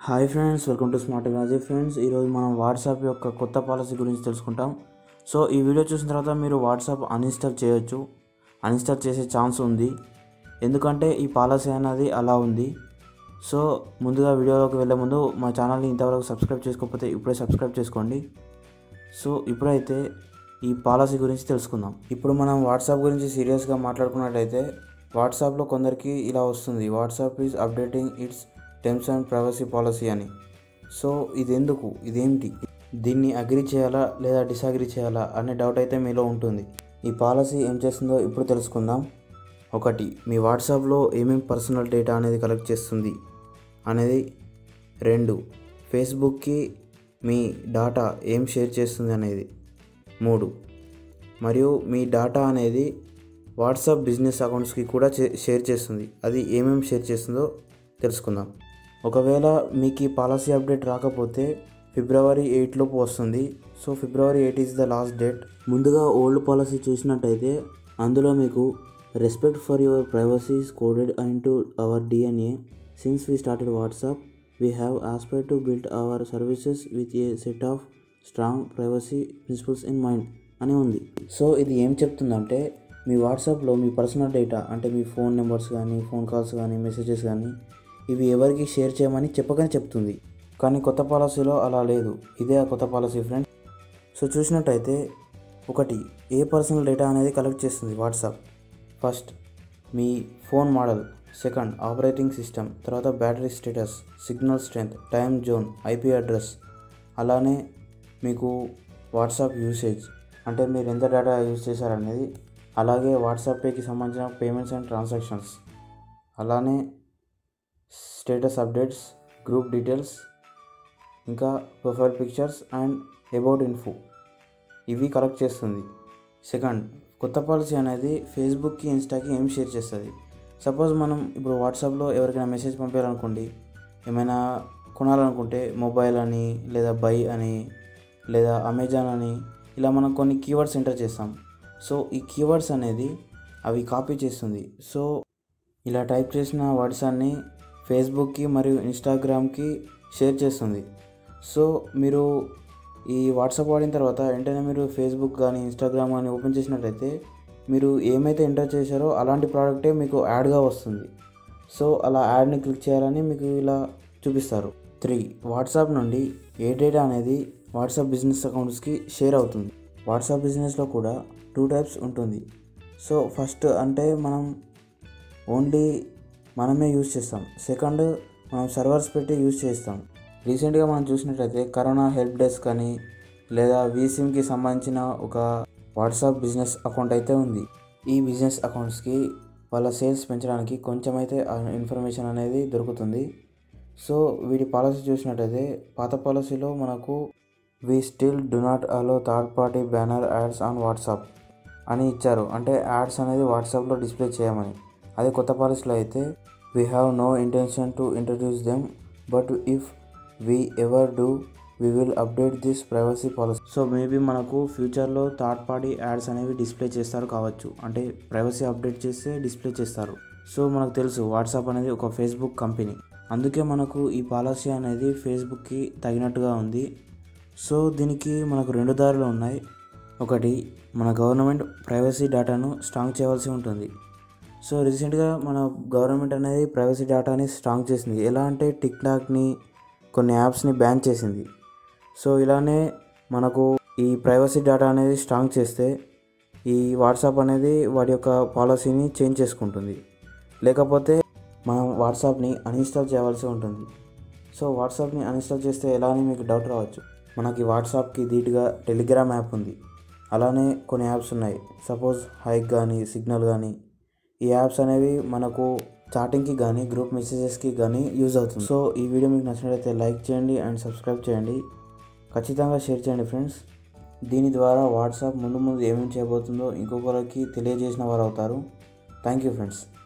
hi friends welcome to smart technology friends ఈరోజు మనం WhatsApp యొక్క కొత్త పాలసీ గురించి తెలుసుకుంటాం సో ఈ వీడియో చూసిన తర్వాత మీరు వాట్సాప్ అన్ఇన్స్టాల్ చేయొచ్చు అన్ఇన్స్టాల్ చేసే ఛాన్స్ ఉంది ఎందుకంటే ఈ పాలసీ అనేది అలా ఉంది సో ముందుగా వీడియోలోకి వెళ్ళే ముందు మా ఛానల్ని ఇంతవరకు సబ్స్క్రైబ్ చేసుకోకపోతే ఇప్పుడే సబ్స్క్రైబ్ చేసుకోండి సో ఇప్పుడైతే ఈ పాలసీ గురించి తెలుసుకుందాం ఇప్పుడు మనం వాట్సాప్ గురించి సీరియస్గా మాట్లాడుకున్నట్టయితే వాట్సాప్లో కొందరికి ఇలా వస్తుంది WhatsApp is updating its terms and privacy policy అని సో ఇది ఎందుకు ఇదేమిటి దీన్ని అగ్రి చేయాలా లేదా డిసగ్రీ చేయాలా అనే డౌట్ అయితే మీలో ఉంటుంది ఈ పాలసీ ఏం చేస్తుందో ఇప్పుడు తెలుసుకుందాం ఒకటి మీ వాట్సాప్లో ఏమేమి పర్సనల్ డేటా అనేది కలెక్ట్ చేస్తుంది అనేది రెండు ఫేస్బుక్కి మీ డాటా ఏం షేర్ చేస్తుంది అనేది మూడు మరియు మీ డాటా అనేది వాట్సాప్ బిజినెస్ అకౌంట్స్కి కూడా చే- షేర్ చేస్తుంది అది ఏమేమి షేర్ చేస్తుందో తెలుసుకుందాం ఒకవేళ మీకు ఈ పాలసీ అప్డేట్ రాకపోతే ఫిబ్రవరి ఎయిట్ లోపు వస్తుంది so February eight is the last date ముందుగా ఓల్డ్ పాలసీ చూసినట్టయితే అందులో మీకు respect for your privacy is coded and to our DNA since we started WhatsApp we have aspire to build our services with a set of strong privacy principles in mind అని ఉంది so ఇది ఏం చెప్తుందంటే మీ వాట్సాప్లో మీ personal data అంటే మీ phone numbers కానీ phone calls కానీ మెసేజెస్ కానీ ఇవి ఎవరికి షేర్ చేయమని చెప్పకనే చెప్తుంది కానీ కొత్త పాలసీలో అలా లేదు ఇదే ఆ కొత్త పాలసీ ఫ్రెండ్ సో చూసినట్టయితే ఒకటి ఏ పర్సనల్ డేటా అనేది కలెక్ట్ చేస్తుంది వాట్సాప్ ఫస్ట్ మీ phone model second operating system తర్వాత battery status signal strength time zone IP address అలానే మీకు వాట్సాప్ యూసేజ్ అంటే మీరు ఎంత డేటా యూజ్ చేశారనేది అలాగే వాట్సాప్ పేకి సంబంధించిన పేమెంట్స్ అండ్ ట్రాన్సాక్షన్స్ అలానే స్టేటస్ అప్డేట్స్ గ్రూప్ డీటెయిల్స్ ఇంకా profile pictures and about info ఇవి కలెక్ట్ చేస్తుంది సెకండ్ కొత్త పాలసీ అనేది ఫేస్బుక్కి ఇన్స్టాకి ఏం షేర్ చేస్తుంది సపోజ్ మనం ఇప్పుడు వాట్సాప్లో ఎవరికైనా మెసేజ్ పంపించాలనుకోండి ఏమైనా కొనాలనుకుంటే మొబైల్ అని లేదా బై అని లేదా అమెజాన్ అని ఇలా మనం కొన్ని కీవర్డ్స్ ఎంటర్ చేస్తాం సో ఈ కీవర్డ్స్ అనేది అవి కాపీ చేస్తుంది సో ఇలా టైప్ చేసిన వర్డ్స్ అన్ని ఫేస్బుక్కి మరియు ఇన్స్టాగ్రామ్కి షేర్ చేస్తుంది సో మీరు ఈ వాట్సాప్ వాడిన తర్వాత వెంటనే మీరు ఫేస్బుక్ కానీ ఇన్స్టాగ్రామ్ కానీ ఓపెన్ చేసినట్టయితే మీరు ఏమైతే ఎంటర్ చేశారో అలాంటి ప్రోడక్టే మీకు యాడ్గా వస్తుంది సో అలా యాడ్ని క్లిక్ చేయాలని మీకు ఇలా చూపిస్తారు త్రీ వాట్సాప్ నుండి ఏ డేటా అనేది వాట్సాప్ బిజినెస్ అకౌంట్స్కి షేర్ అవుతుంది వాట్సాప్ బిజినెస్లో కూడా టూ టైప్స్ ఉంటుంది సో ఫస్ట్ అంటే మనం ఓన్లీ మనమే యూజ్ చేస్తాం సెకండ్ మనం సర్వర్స్ పెట్టి యూజ్ చేస్తాం రీసెంట్గా మనం చూసినట్లయితే కరోనా హెల్ప్ డెస్క్ అని లేదా వీసిమ్కి సంబంధించిన ఒక వాట్సాప్ బిజినెస్ అకౌంట్ అయితే ఉంది ఈ బిజినెస్ అకౌంట్స్కి వాళ్ళ సేల్స్ పెంచడానికి కొంచెం అయితే ఇన్ఫర్మేషన్ అనేది దొరుకుతుంది సో వీటి పాలసీ చూసినట్టయితే పాత పాలసీలో మనకు we still do not allow third party banner ads on WhatsApp అని ఇచ్చారు అంటే యాడ్స్ అనేది వాట్సాప్లో డిస్ప్లే చేయమని అదే కొత్త పాలసీలో అయితే we have no intention to introduce them but if we ever do we will update this privacy policy so maybe మనకు ఫ్యూచర్లో థర్డ్ పార్టీ యాడ్స్ అనేవి డిస్ప్లే చేస్తారు కావచ్చు అంటే ప్రైవసీ అప్డేట్ చేస్తే డిస్ప్లే చేస్తారు సో మనకు తెలుసు వాట్సాప్ అనేది ఒక ఫేస్బుక్ కంపెనీ అందుకే మనకు ఈ పాలసీ అనేది ఫేస్బుక్కి తగినట్టుగా ఉంది సో దీనికి మనకు రెండు దారులు ఉన్నాయి ఒకటి మన గవర్నమెంట్ ప్రైవసీ డేటాను స్ట్రాంగ్ చేయవలసి ఉంటుంది సో రీసెంట్గా మన గవర్నమెంట్ అనేది ప్రైవసీ డేటాని స్ట్రాంగ్ చేసింది ఎలా అంటే టిక్ టాక్ని కొన్ని యాప్స్ని బ్యాన్ చేసింది సో ఇలానే మనకు ఈ ప్రైవసీ డేటా అనేది స్ట్రాంగ్ చేస్తే ఈ వాట్సాప్ అనేది వాడి యొక్క పాలసీని చేంజ్ చేసుకుంటుంది లేకపోతే మనం వాట్సాప్ని అన్ఇన్స్టాల్ చేయవలసి ఉంటుంది సో వాట్సాప్ని అన్ఇన్స్టాల్ చేస్తే ఎలా అని మీకు డౌట్ రావచ్చు మనకి వాట్సాప్కి ధీటుగా టెలిగ్రామ్ యాప్ ఉంది అలానే కొన్ని యాప్స్ ఉన్నాయి సపోజ్ హైక్ కానీ సిగ్నల్ కానీ ఈ యాప్స్ అనేవి మనకు చాటింగ్కి కానీ గ్రూప్ మెసేజెస్కి కానీ యూజ్ అవుతుంది సో ఈ వీడియో మీకు నచ్చినట్లయితే లైక్ చేయండి అండ్ సబ్స్క్రైబ్ చేయండి ఖచ్చితంగా షేర్ చేయండి ఫ్రెండ్స్ దీని ద్వారా వాట్సాప్ ముందు ముందు ఏమేమి చేయబోతుందో ఇంకొకరికి తెలియజేసిన వారు అవుతారు థ్యాంక్ యూ ఫ్రెండ్స్